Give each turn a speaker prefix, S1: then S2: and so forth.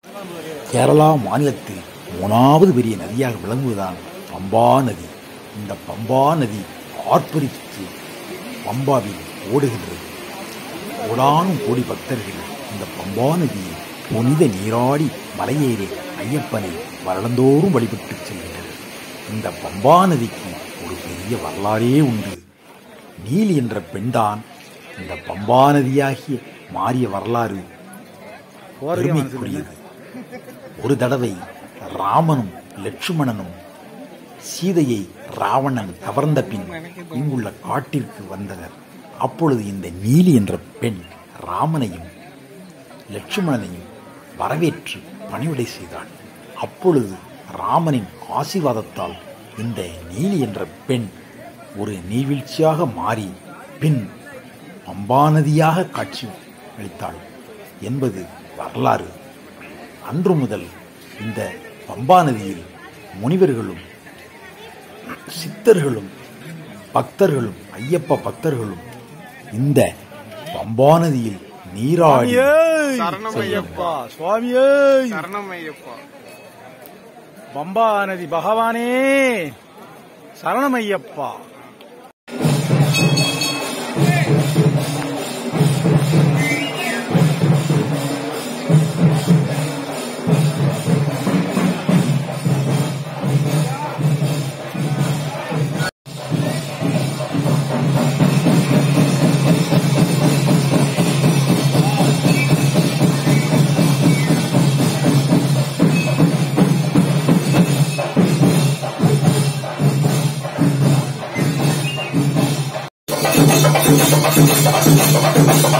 S1: கேரளா மாநிலத்தில் மூணாவது பெரிய நதியாக விளங்குவதுதான் பம்பா நதி இந்த பம்பா நதி ஆர்ப்பரித்து பம்பாவில் ஓடுகின்றது கோடானும் கோடி பக்தர்கள் இந்த பம்பா நதியில் புனித நீராடி மலையேறி ஐயப்பனை வருடந்தோறும் வழிபட்டு செல்கின்றனர் இந்த பம்பா நதிக்கு ஒரு பெரிய வரலாறே உண்டு நீல் என்ற பெண்தான் இந்த பம்பா நதியாகிய மாறிய வரலாறு பெருமைக்குரியது ஒரு தடவை ராமனும் லட்சுமணனும் சீதையை ராவணன் கவர்ந்த பின் இங்குள்ள காட்டிற்கு வந்தனர் அப்பொழுது இந்த நீலி என்ற பெண் ராமனையும் லட்சுமணனையும் வரவேற்று பணிவிடை செய்தாள் அப்பொழுது ராமனின் ஆசீர்வாதத்தால் இந்த நீலி என்ற பெண் ஒரு நீர்வீழ்ச்சியாக மாறி பின் பம்பாநதியாக காட்சி அளித்தாள் என்பது வரலாறு அன்று முதல் இந்த பம்பா நதியில் முனிவர்களும் சித்தர்களும் பக்தர்களும் ஐயப்ப பக்தர்களும் இந்த பம்பா நதியில் நீராடி
S2: சரணமையப்பா சுவாமியே
S3: சரணமையப்பா
S2: பம்பா நதி பகவானே சரணமையப்பா
S3: சரணமையப்பா